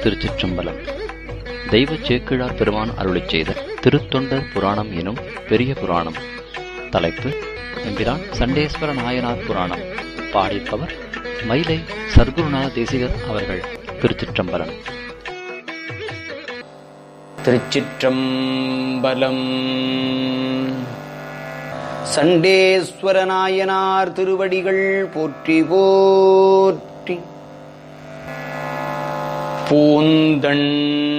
திருச்சிற்றம்பலம் தெய்வ சேக்கிழார் பெருமான் அருளிச் செய்த திருத்தொண்டர் புராணம் எனும் பெரிய புராணம் தலைப்பு எம்பிரான் சண்டேஸ்வர நாயனார் புராணம் பாடிப்பவர் மயிலை சர்க்குருநாத தேசிகர் அவர்கள் திருச்சிற்றம்பலம் திருச்சிற்றம்பலம் சண்டேஸ்வர நாயனார் திருவடிகள் போற்றி போற்றி பூந்தண்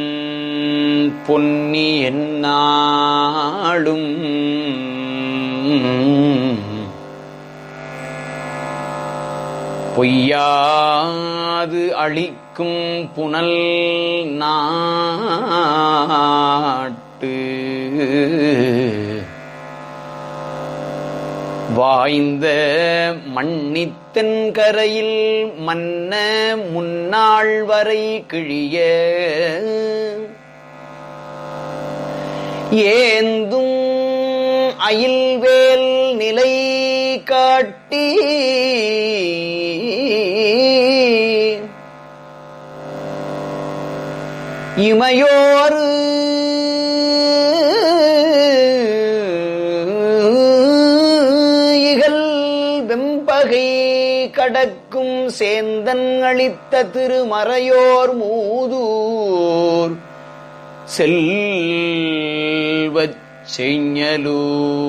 பொன்னி என்னாளும் பொய்யாது அழிக்கும் புனல் நாட்டு வாய்ந்த மண்ணித்தன் கரையில் மன்ன முன்னாள் வரை கிழிய ஏந்தும் அயில்வேல் நிலை காட்டி இமையோரு இகல் வெம்பகை கடக்கும் சேந்தன் அளித்த திருமறையோர் மூதூர் செல்வச் செய்ஞலூ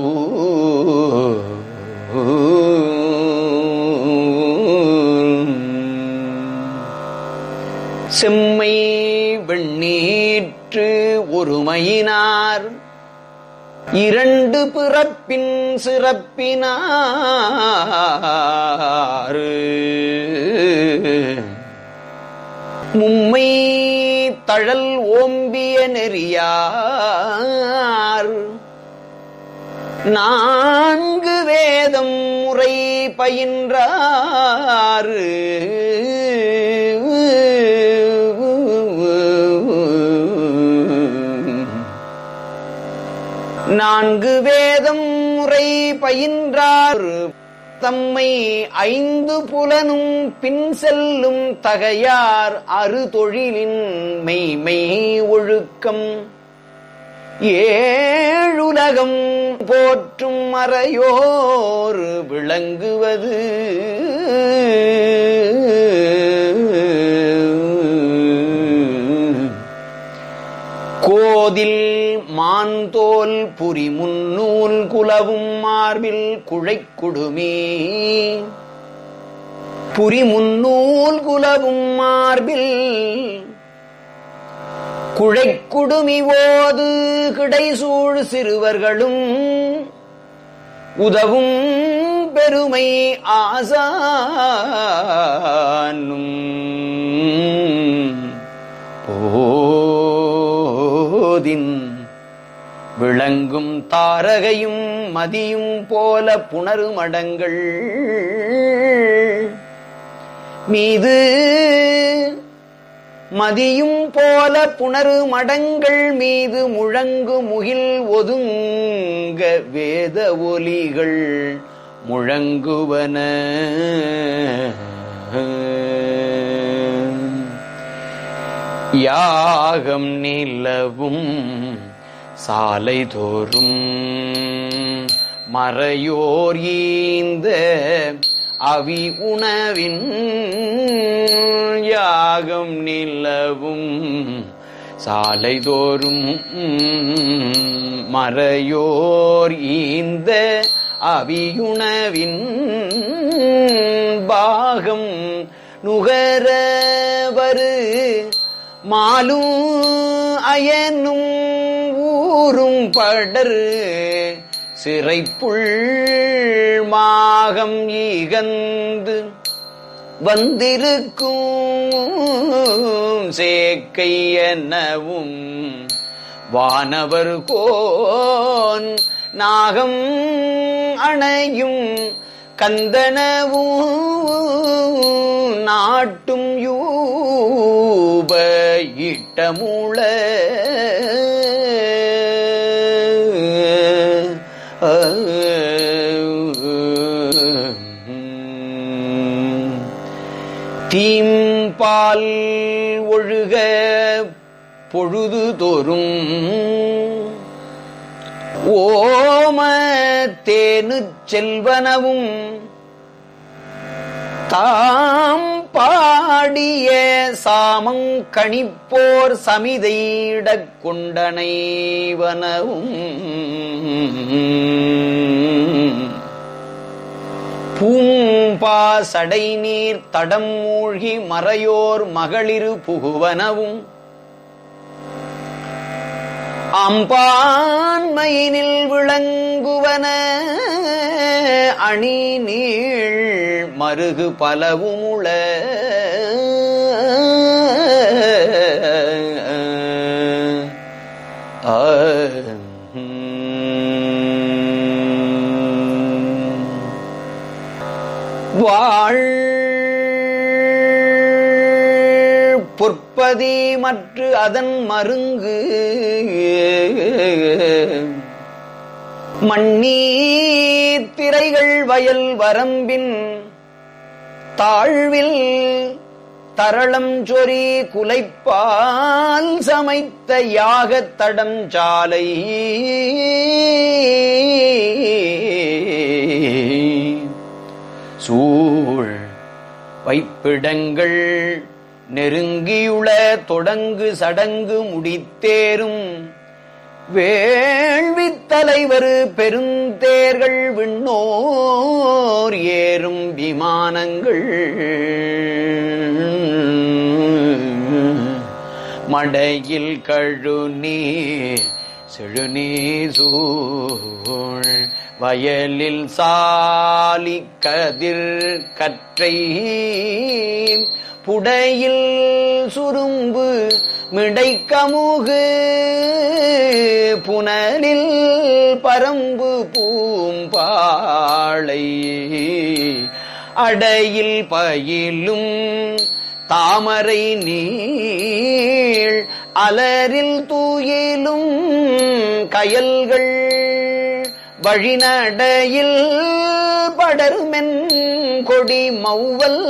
செம்மை வெண்ணீற்று ஒருமையினார் இரண்டு பிறப்பின் சிறப்பினார் மும்மை தழல் ஓம்பிய நெறியார் நான்கு வேதம் முறை பயின்றார் நான்கு வேதம் முறை பயின்றார் தம்மை ஐந்து புலனும் பின் செல்லும் தகையார் அறு தொழிலின் மெய்மை ஒழுக்கம் ஏழுலகம் போற்றும் மறையோர் விளங்குவது கோதில் மாந்தோல் புரி முன்னூல் குலவும் மார்பில் குழைக்குடுமே புரி முன்னூல் குலவும் மார்பில் குழைக்குடுமி ஓது கிடைசூழ் சிறுவர்களும் உதவும் பெருமை ஆசானும் போதின் விளங்கும் தாரகையும் மதியும் போல புணருமடங்கள் மீது மதியும் போல புணரு மடங்கள் மீது முழங்கு முகில் ஒதுங்க வேத ஒலிகள் முழங்குவன யாகம் நிலவும் சாலை தோறும் மறையோர் ஈந்த அவி உணவின் யாகம் நிலவும் சாலை தோறும் மறையோர் ஈந்த அவியுணவின் பாகம் நுகரவரு மாலும் அயனும் ஊரும் படர் சிறைப்புள் மாகம் ஈகந்து வந்திருக்கும் சேக்கை எனவும் வானவர் கோன் நாகம் அணையும் கந்தனவும் நாட்டும் யூப இட்டமுள தீம்பால் ஒழுக பொழுது தோறும் ஓம தேனு செல்வனவும் தாம் பாடிய சாமங் கணிப்போர் சமிதையிடக் கொண்டனைவனவும் பூம்பாசடை நீர் தடம் மூழ்கி மறையோர் மகளிரு புகுவனவும் அம்பான்மையினில் விளங்குவன அணி நீள் மருகு பலவுமுள வாழ் பொற்பதி மற்ற அதன் மருங்கு மண்ணீர் திரைகள் வயல் வரம்பின் தாழ்வில் தரளம் சொரி குலைப்பால் சமைத்த யாகத் தடம் சாலை சூழ் வைப்பிடங்கள் நெருங்கியுள தொடங்கு சடங்கு முடித்தேரும் வேள்வித் தலைவர் பெருந்தேர்கள் விண்ணோர் ஏறும் விமானங்கள் மடையில் கழுநீர் செழுநீர் சூழ் வயலில் சாலி கதிர் கற்றை புடையில் சுரும்பு மிடைக்கமுகு புனலில் பரம்பு பூம்பாளை அடையில் பயிலும் தாமரை நீள் அலரில் தூயிலும் கயல்கள் வழிநடையில் படருமென் கொடி மௌவல்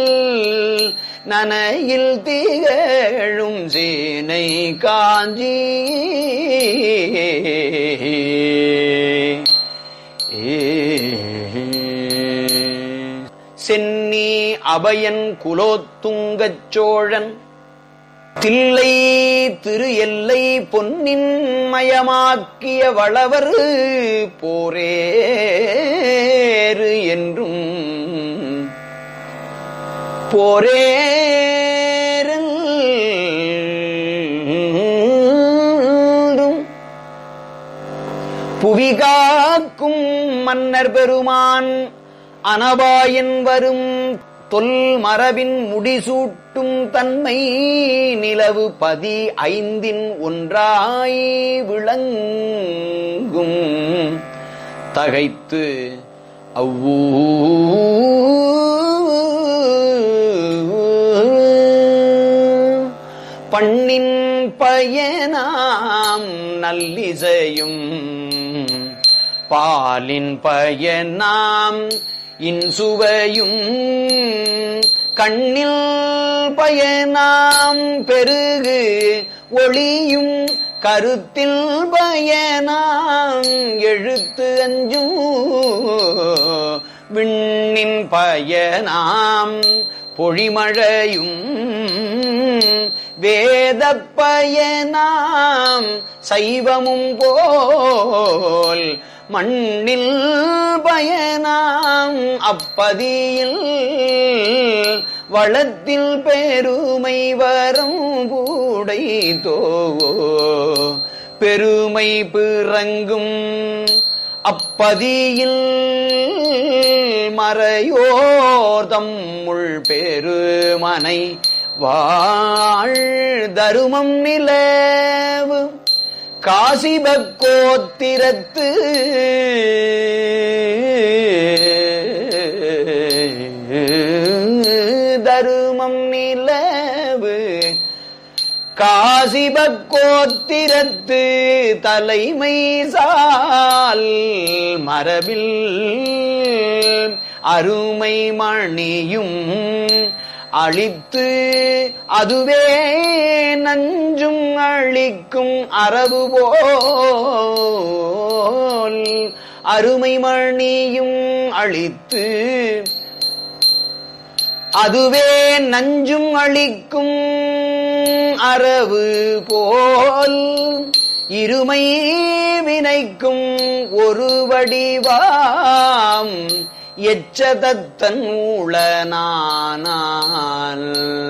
நனையில் திகழும் சேனை காஞ்சி சென்னி அபயன் குலோத்துங்கச் சோழன் தில்லை திரு எல்லை பொன்னின் மயமாக்கிய வளவர் போரேறு என்றும் போரேறும் புவிகாக்கும் மன்னர் பெருமான் அனபாயன் வரும் தொல் மரபின் முடிசூட்டும் தன்மை நிலவு பதி ஐந்தின் ஒன்றாய் விளங்கும் தகைத்து அவ்வூ பண்ணின் பயனாம் நல்லிசையும் பாலின் பயனாம் இன்சுவையும் கண்ணில் பயனாம் பெருகு ஒளியும் கருத்தில் பயனாம் எழுத்து அஞ்சும் விண்ணின் பயனாம் பொழிமழையும் வேத பயனாம் சைவமும் போல் மண்ணில் பயனாம் அப்பதியில் வளத்தில் பெருமை வரும் பூடை தோவோ பெருமை பிறங்கும் அப்பதியில் மறையோர் தம்முள் பெருமனை வாழ் தருமம் நிலவு காசிபக்கோத்திரத்து தருமம் நிலவு காசிபக்கோத்திரத்து தலைமை சால் மரபில் அருமை மணியும் அழித்து அதுவே நஞ்சும் அழிக்கும் அரபு போல் அருமை மணியும் அழித்து அதுவே நஞ்சும் அளிக்கும் அரவு போல் இருமை வினைக்கும் ஒரு வடிவாம் எச்சதத்தன் ஊழனானால்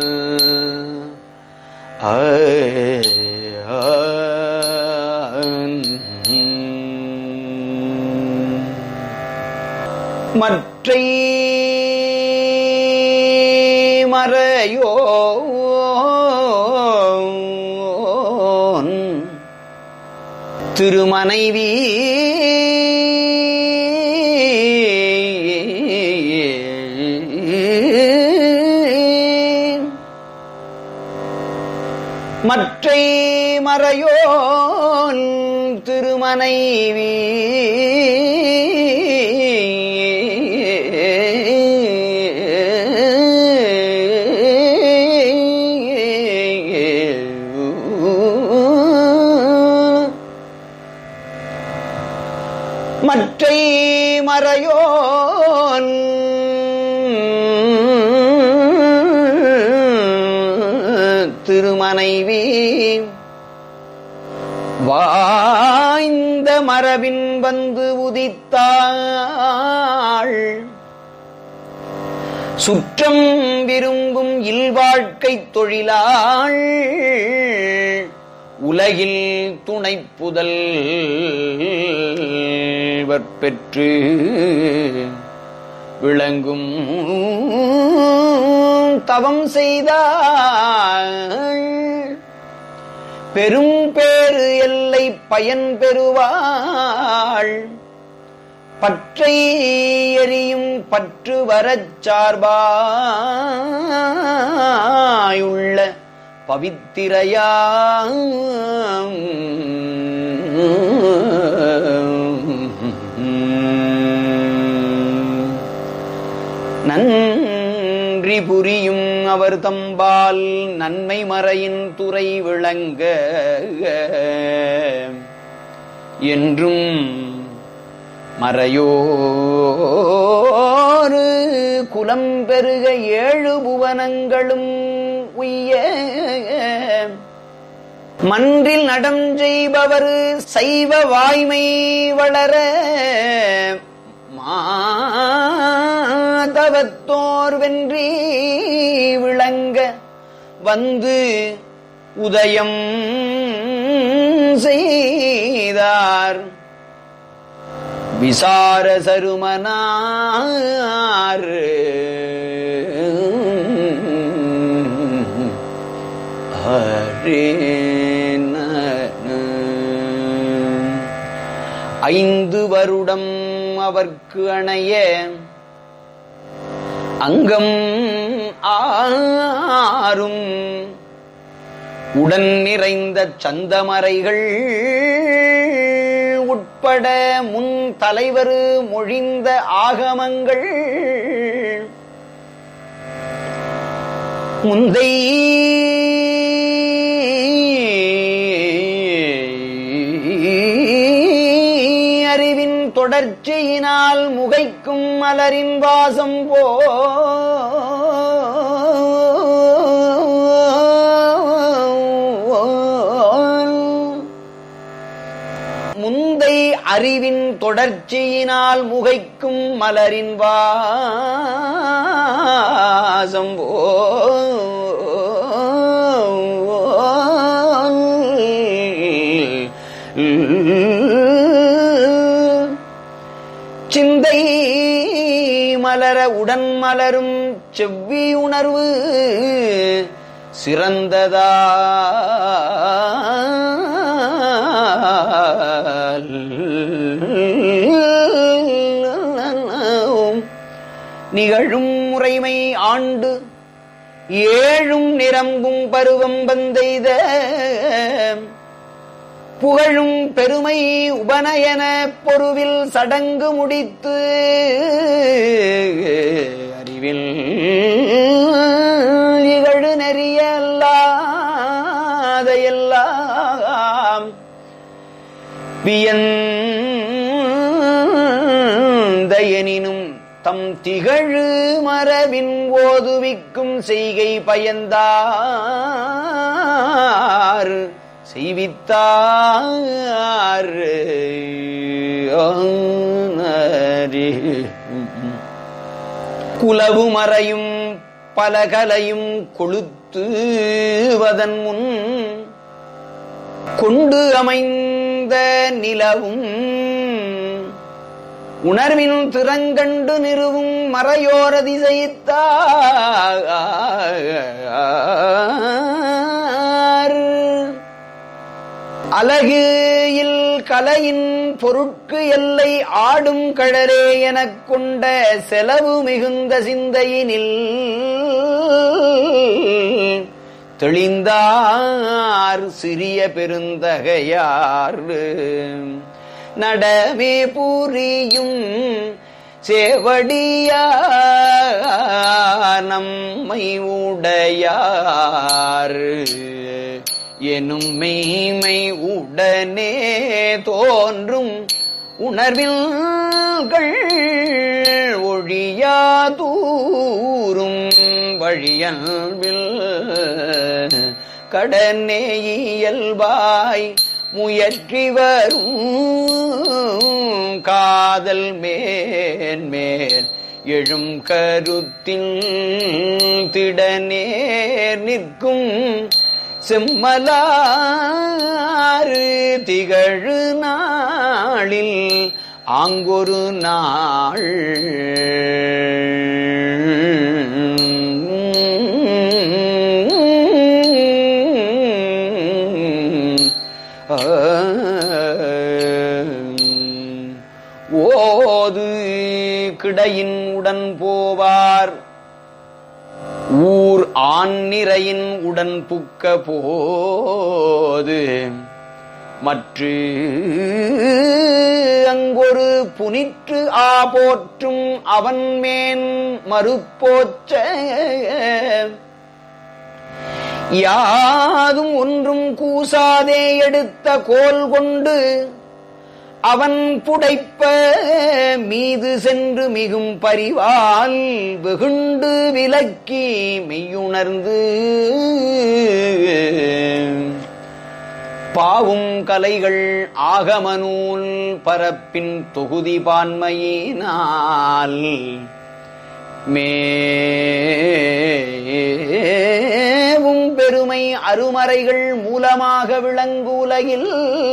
ஆ, ஆ, ம். மற்றை மறையோ திருமனைவி மற்றை மறையோன் திருமனைவி மற்றை மறையோன் திருமனைவி வாய்ந்த மரபின் வந்து உதித்தாள் சுற்றம் விரும்பும் இல்வாழ்க்கை தொழிலாள் உலகில் துணைப்புதல் பெற்று விளங்கும் தவம் செய்தாள் பெரும் பேறு எல்லை பயன் பெறுவாள் பற்றை எரியும் பற்று வரச் சார்பாயுள்ள பவித்திரையாம் நன்றி புரியும் அவர் தம்பால் நன்மை மறையின் துறை விளங்க என்றும் மறையோரு குலம் பெருக ஏழு புவனங்களும் உய்ய மன்றில் நடம் செய்பவர் சைவ வாய்மை வளர மாதவத்தோர் வென்றி விளங்க வந்து உதயம் செய்தார் விசார சருமனார் ஐந்து வருடம் அவர்க்கு அணைய அங்கம் ஆறும் உடன் நிறைந்த சந்தமரைகள் உட்பட முன் தலைவர் மொழிந்த ஆகமங்கள் முந்தை அறிவின் தொடர்ச்சியினால் முகைக்கும் மலரின் வாசம் போல் முந்தை அறிவின் தொடர்ச்சியினால் முகைக்கும் மலரின் வாசம் போல் சிந்தை மலர உடன் மலரும் செவ்வி உணர்வு சிறந்ததா நிகழும் முறைமை ஆண்டு ஏழும் நிரம்பும் பருவம் வந்தெய்த புகழும் பெருமை உபநயன பொருவில் சடங்கு முடித்து அறிவே அறிவில் இகழு நெறிய அல்லாத எல்லாம் வியந்தயனினும் தம் திகழு மரபின் ஓதுவிக்கும் செய்கை பயந்தார் செய்வித்தார் குலவு மறையும் பலகலையும் கொளுத்துவதன் முன் கொண்டு அமைந்த நிலவும் உணர்வின் திறங்கண்டு நிறுவும் மறையோரதிசைத்தார் அழகு இல் கலையின் பொருட்கு எல்லை ஆடும் கடலே எனக் கொண்ட செலவு மிகுந்த சிந்தையினில் தெளிந்தார் சிறிய பெருந்தகையார் நடமே புரியும் சேவடியா நம்மை உடையார் எனும் மெய்மை உடனே தோன்றும் உணர்வில்கள் ஒழியாதூரும் வழியல்பில் கடனே இயல்பாய் முயற்றி வரும் காதல் மேன்மேல் எழும் கருத்தின் திடநேர் நிற்கும் செம்மலாறு திகழு நாளில் ஆங்கொரு நாள் ஓது கிடையின் உடன் போவார் ஊர் ஆண் நிறையின் உடன் புக்க போது மற்ற அங்கொரு புனிற்று ஆ போற்றும் அவன் மேன் மறுப்போச்ச யாதும் ஒன்றும் கூசாதே எடுத்த கோல் கொண்டு அவன் புடைப்ப மீது சென்று மிகும் பரிவால் வெகுண்டு விலக்கி மெய்யுணர்ந்து பாவும் கலைகள் ஆகமநூல் பரப்பின் தொகுதி பான்மையினால் மேவும் பெருமை அருமறைகள் மூலமாக விளங்கு உலகில்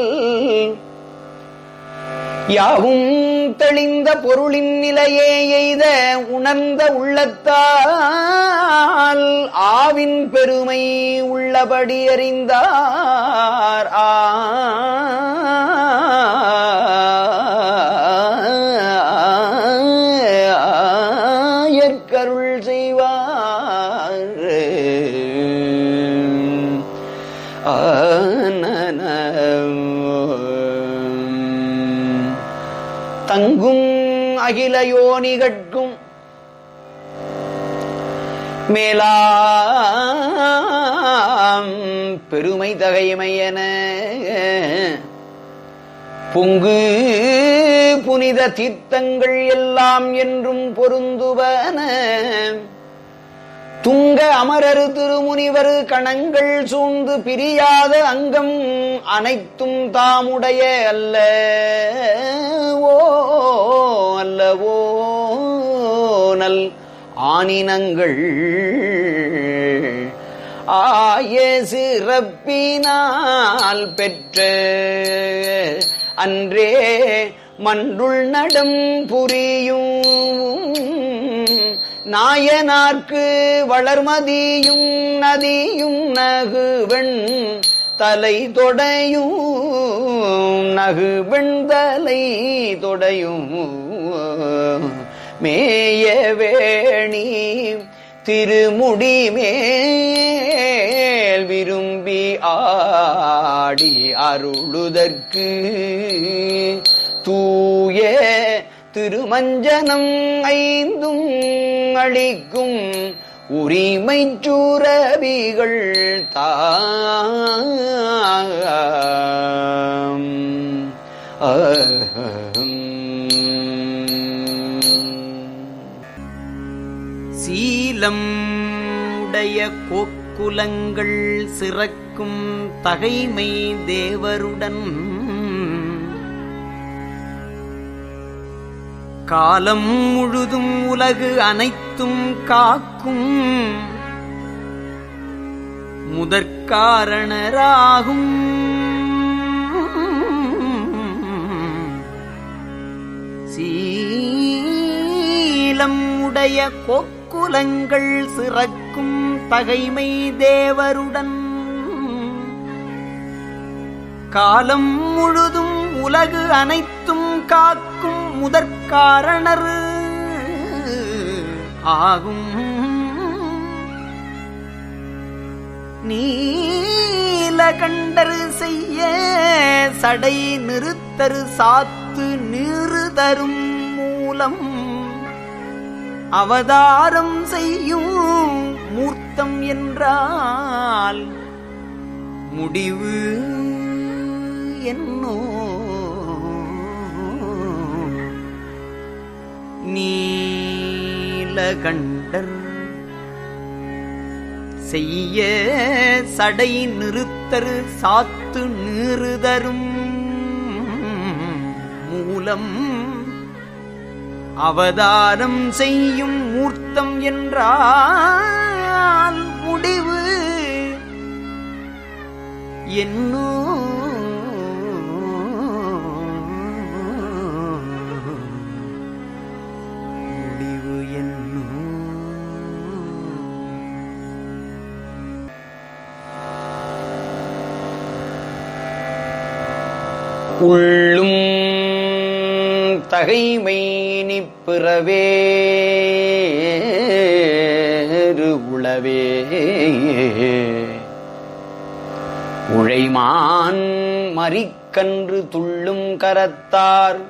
யாவும் தெளிந்த பொருளின் நிலையே எய்த உணர்ந்த உள்ளத்தால் ஆவின் பெருமை உள்ளபடி அறிந்தார் ஆயற்கருள் செய்வார் தங்கும் அகில யோனிகட்கும் மேலாம் பெருமை தகைமையன பொங்கு புனித தீர்த்தங்கள் எல்லாம் என்றும் பொருந்துவன துங்க அமரரு திருமுனிவர் கணங்கள் சூழ்ந்து பிரியாத அங்கம் அனைத்தும் தாமுடைய அல்ல ஓ அல்லவோ நல் ஆனினங்கள் ஆய சிறப்பினால் பெற்ற அன்றே மண்டுள் நடம் புரியும் நாயனார்க்கு வளர்மதியும் நதியும் நகுவெண் தலை தொடையும் நகுவெண் தலை தொடையும் மேய வேணி திருமுடி மேல் விரும்பி ஆடி அருளுதற்கு தூய திருமஞ்சனம் ஐந்தும் அளிக்கும் உரிமை சூரபிகள் தாம் சீலம் உடைய கோக்குலங்கள் சிறக்கும் தகைமை தேவருடன் காலம் முழுதும் உலகு அனைத்தும் காக்கும் முதற்காரணராகும் சீலம் உடைய கொக்குலங்கள் சிறக்கும் தகைமை தேவருடன் காலம் முழுதும் உலகு அனைத்தும் காக்கும் முதற்காரணர் ஆகும் நீலகண்டர் செய்ய சடை நிறுத்தரு சாத்து நீறு தரும் மூலம் அவதாரம் செய்யும் மூர்த்தம் என்றால் முடிவு என்னோ நீலகண்டர் செய்ய சடை நிறுத்தரு சாத்து நீறுதரும் மூலம் அவதாரம் செய்யும் மூர்த்தம் என்றால் முடிவு என்னோ முடிவு என்னோ உள்ளும் தகைமை நிப்பிறவே உளவே உழைமான் மறிக்கன்று துள்ளும் கரத்தார்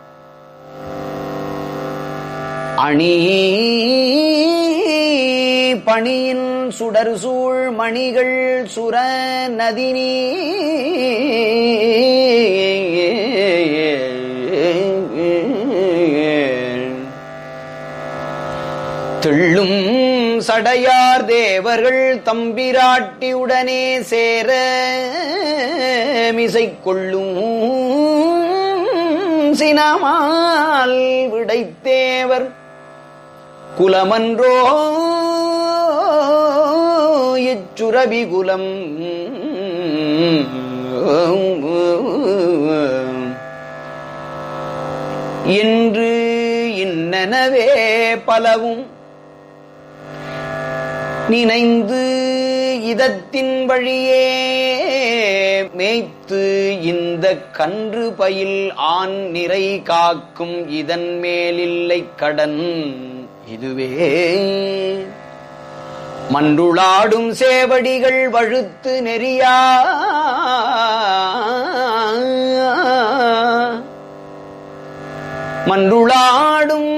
அணி பணியின் சுடர் சூழ் மணிகள் சுர நதினி தெள்ளும் சடையார் தேவர்கள் தம்பிராட்டியுடனே சேர மிசை கொள்ளும் சினமால் விடைத்தேவர் குலமன்றோ இச்சுரபி குலம் என்று இன்னனவே பலவும் நினைந்து இதத்தின் வழியே மேய்த்து இந்த கன்று பயில் ஆண் நிறை காக்கும் இதன் மேலில்லை கடன் இதுவே மன்றுளாடும் சேவடிகள் வழுத்து நெறியா மன்றுளாடும்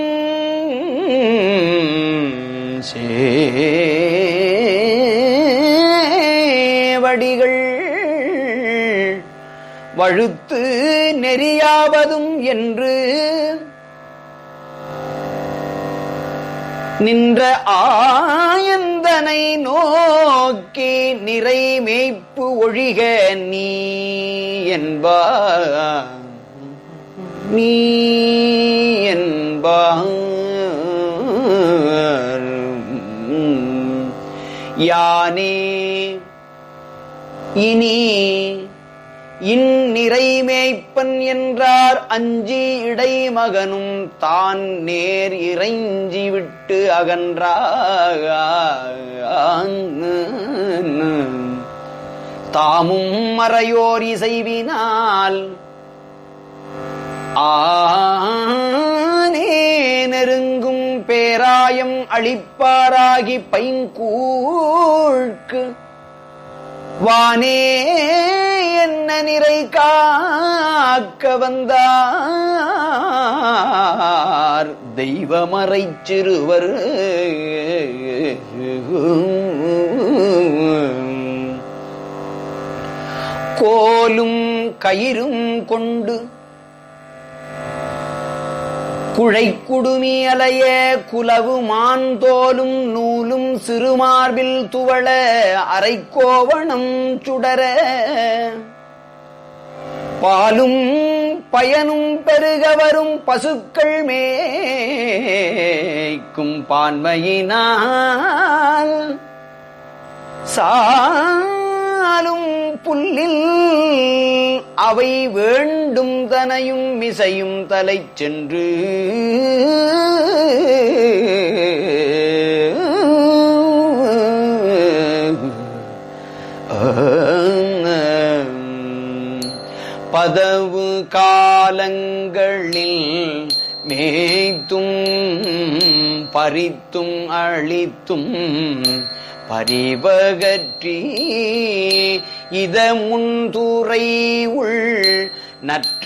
சேவடிகள் வழுத்து நெறியாவதும் என்று நின்ற ஆயந்தனை நோக்கி நிறை மேய்ப்பு ஒழிக நீ என்பா நீ என்பார் யானே இனி இந்நிறை மேய்ப்பன் என்றார் அஞ்சி இடைமகனும் தான் நேர் இறைஞ்சி விட்டு அகன்றார் தாமும் மறையோர் இசைவினால் ஆனே நெருங்கும் பேராயம் அளிப்பாராகி பைங்கூழ்க்கு வானே என்ன நிறை காக்கும் காக்க வந்தார் தெய்வமறை சிறுவர் கோலும் கயிறும் கொண்டு குழைக்குடுமி அலைய குலவு மாந்தோலும் நூலும் சிறுமார்பில் துவள அரைக்கோவணம் சுடர பாலும் பயனும் பெருக வரும் பசுக்கள் மேய்க்கும் பான்மையினால் சாலும் புல்லில் அவை வேண்டும் தனையும் மிசையும் தலை சென்று பதவு காலங்களில் மேய்த்தும் பறித்தும் அழித்தும் பரிவகற்றி இத முன்துறை உள் நற்ற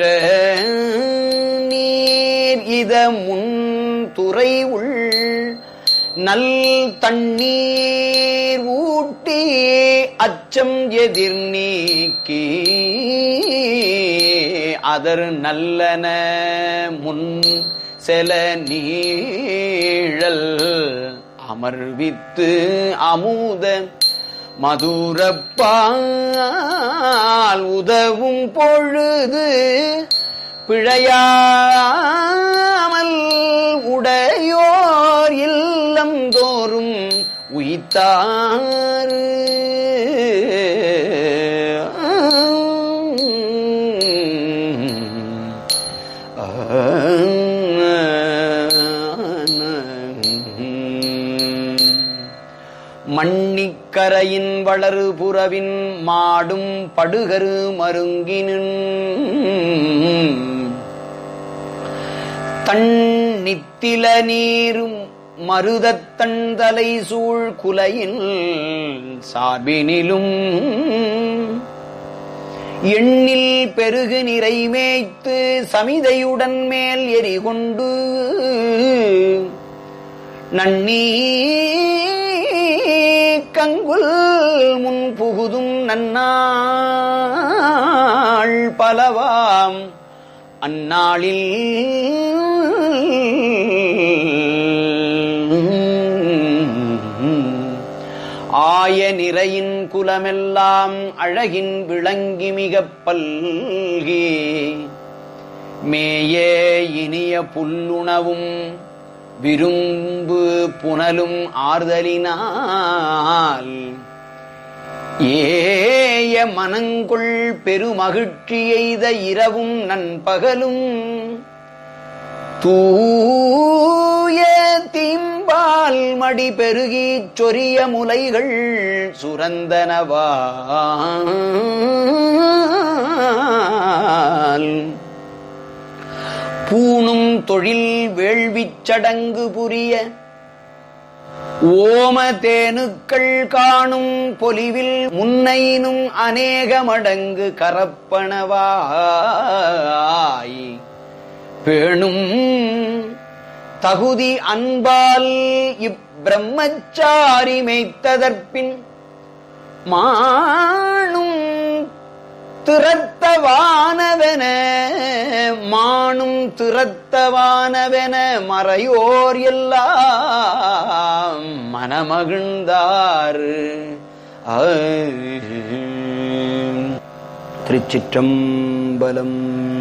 நீர் இத முன்துறை உள் நல் தண்ணீர் ஊட்டி அச்சம் எதிர் நீக்கி அதர் நல்லன முன் செல நீழல் அமர்வித்து அமுத மதுரப்பால் உதவும் பொழுது பிழையாமல் உடையோர் இல்லம் தோறும் உய்த்தாறு மண்ணிக்கரையின் வளரு புறவின் மாடும் படுகரு மருங்கினும் தன் நித்தில நீரும் மருதத் தந்தலை சூழ் குலையில் சார்பினிலும் எண்ணில் பெருகு நிறை மேய்த்து சமிதையுடன் மேல் எரிகொண்டு நன்னீ கங்குல் முன் புகுதும் நன்னாள் பலவாம் அந்நாளில் ஆய நிறையின் குலமெல்லாம் அழகின் விளங்கி மிகப் பல்கி மேய இனிய புல்லுணவும் விரும்பு புனலும் ஆறுதலினால் ஏய மனங்கொள் பெருமகிழ்ச்சி எய்த இரவும் நண்பகலும் தூய தீம்பால் மடி பெருகிச் சொரிய முலைகள் சுரந்தனவால் பூணும் தொழில் வேள்விச் சடங்கு புரிய ஓம தேனுக்கள் காணும் பொலிவில் முன்னையினும் அநேக மடங்கு கரப்பணவாய் பேணும் தகுதி அன்பால் இப்பிரம்மச்சாரி மெய்த்ததற்பின் மாணும் திறத்தவானவென மானும் திறத்தவானவென மறையோர் எல்லாம் மனமகிழ்ந்தார் திருச்சிற்றம்பலம்